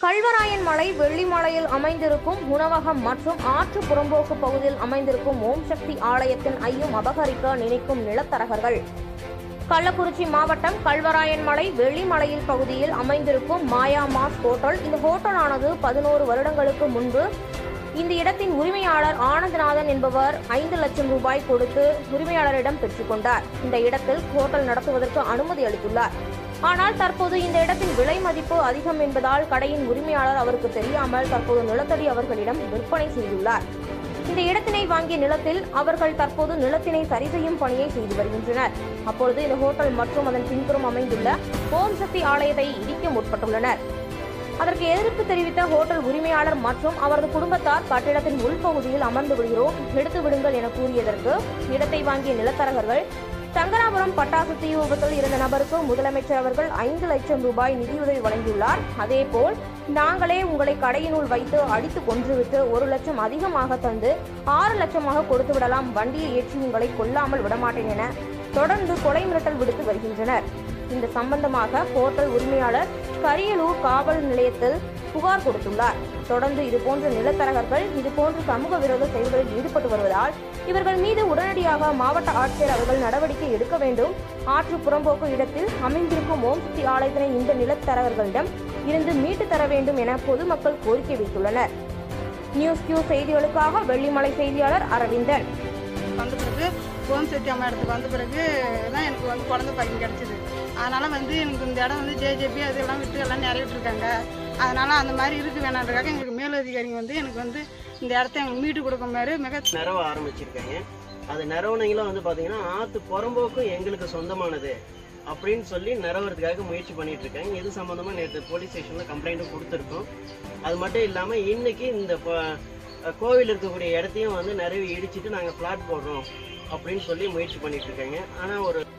கல்வராயன் மலை வெள்ளிமலையில் அமைந்திருக்கும் உணவகம் மற்றும் ஆற்று புறம்போக்கு பகுதியில் அமைந்திருக்கும் ஓம் சக்தி ஆலயத்தின் ஐயும் அபகரிக்க நினைக்கும் நிலத்தரகர்கள் கள்ளக்குறிச்சி மாவட்டம் கல்வராயன் மலை வெள்ளிமலையில் பகுதியில் அமைந்திருக்கும் மாயா மாஸ் ஹோட்டல் இந்த ஹோட்டலானது பதினோரு வருடங்களுக்கு முன்பு இந்த இடத்தின் உரிமையாளர் ஆனந்தநாதன் என்பவர் ஐந்து லட்சம் ரூபாய் கொடுத்து உரிமையாளரிடம் பெற்றுக்கொண்டார் இந்த இடத்தில் ஹோட்டல் நடத்துவதற்கு அனுமதி அளித்துள்ளார் ஆனால் தற்போது இந்த இடத்தின் விலை மதிப்பு அதிகம் என்பதால் கடையின் உரிமையாளர் அவருக்கு தெரியாமல் தற்போது நிலத்தடி அவர்களிடம் விற்பனை செய்துள்ளார் இந்த இடத்தினை வாங்கிய நிலத்தில் அவர்கள் தற்போது நிலத்தினை சரி செய்யும் பணியை செய்து வருகின்றனர் அப்பொழுது இந்த ஹோட்டல் மற்றும் அதன் பின்புறம் அமைந்துள்ள ஓம் சக்தி ஆலயத்தை இடிக்க முற்பட்டுள்ளனர் அதற்கு எதிர்ப்பு தெரிவித்த ஹோட்டல் உரிமையாளர் மற்றும் அவரது குடும்பத்தார் கட்டிடத்தின் உள்பகுதியில் அமர்ந்து விடுகிறோம் எடுத்து விடுங்கள் என கூறியதற்கு இடத்தை வாங்கிய நிலத்தரகர்கள் சங்கராபுரம் பட்டாசு தீ விபத்தில் இருந்த நபருக்கு முதலமைச்சர் அவர்கள் ஐந்து லட்சம் ரூபாய் நிதியுதவி வழங்கியுள்ளார் அதேபோல் நாங்களே உங்களை கடையினுள் வைத்து அடித்து கொன்றுவிட்டு ஒரு லட்சம் அதிகமாக தந்து ஆறு லட்சமாக கொடுத்து விடலாம் வண்டியை ஏற்றி உங்களை கொல்லாமல் விடமாட்டேன் என தொடர்ந்து கொலை மிரட்டல் விடுத்து வருகின்றனர் இந்த சம்பந்தமாக ஹோட்டல் உரிமையாளர் கரியலூர் காவல் நிலையத்தில் புகார் கொடுத்துள்ளார் தொடர்ந்து இதுபோன்ற நிலத்தரகர்கள் இதுபோன்ற சமூக விரோத செயல்களில் ஈடுபட்டு வருவதால் இவர்கள் மீது உடனடியாக மாவட்ட ஆட்சியர் அவர்கள் நடவடிக்கை எடுக்க வேண்டும் ஆற்று புறம்போக்கு இடத்தில் அமைந்திருக்கும் ஓம் சக்தி ஆலயத்தினை இந்த நிலத்தரகர்களிடம் இருந்து மீட்டு தர வேண்டும் என பொதுமக்கள் கோரிக்கை வைத்துள்ளனர் நியூஸ் கியூ செய்திகளுக்காக வெள்ளிமலை செய்தியாளர் அரவிந்தன் வந்த பிறகு ஓம் சக்தி அம்மா இடத்துக்கு வந்த பிறகு தான் எனக்கு வந்து குழந்தை பாக்கியம் கிடச்சிது அதனால் வந்து எனக்கு இந்த இடம் வந்து ஜேஜேபி அதெல்லாம் விட்டு எல்லாம் நிறைவேற்றிருக்காங்க அதனால் அந்த மாதிரி இருக்கு வேணான்றக்காக எங்களுக்கு மேலதிகாரிங்க வந்து எனக்கு வந்து இந்த இடத்த எங்களுக்கு மீட்டு கொடுக்க மாதிரி மிக நிறவ ஆரம்பிச்சிருக்காங்க அது நிறவனைங்களும் வந்து பார்த்தீங்கன்னா ஆற்று புறம்போக்கு எங்களுக்கு சொந்தமானது அப்படின்னு சொல்லி நிறவறதுக்காக முயற்சி பண்ணிட்டு இருக்காங்க இது சம்மந்தமாக நேற்று போலீஸ் ஸ்டேஷனில் கம்ப்ளைண்ட்டும் கொடுத்துருக்கோம் அது மட்டும் இல்லாமல் இன்னைக்கு இந்த ப- கோவில் இருக்கக்கூடிய இடத்தையும் வந்து நிறைய இடிச்சிட்டு நாங்கள் பிளாட் போடுறோம் அப்படின்னு சொல்லி முயற்சி பண்ணிட்டு இருக்காங்க ஆனால் ஒரு